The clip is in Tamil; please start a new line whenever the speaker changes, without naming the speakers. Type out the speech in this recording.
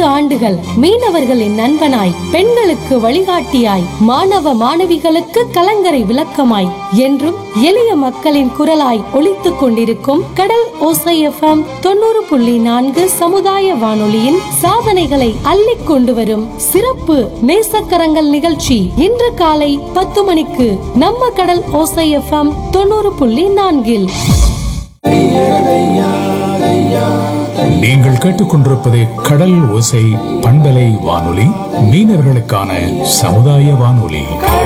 ஆண்டுகள் மீனவர்களின் நண்பனாய் பெண்களுக்கு வழிகாட்டியாய் மாணவ மாணவிகளுக்கு கலங்கரை விளக்கமாய் என்றும் எளிய மக்களின் குரலாய் ஒலித்துக் கொண்டிருக்கும் கடல் ஓசை எஃப்எம் தொண்ணூறு புள்ளி நான்கு சமுதாய வானொலியின் சாதனைகளை அள்ளிக் கொண்டு வரும் சிறப்பு நேசக்கரங்கள் நிகழ்ச்சி இன்று காலை பத்து மணிக்கு நம்ம கடல் ஓசை எஃப்எம் தொண்ணூறு புள்ளி நான்கில்
நீங்கள் கேட்டுக்கொண்டிருப்பது கடல் ஓசை பண்பலை வானொலி மீனவர்களுக்கான சமுதாய வானொலி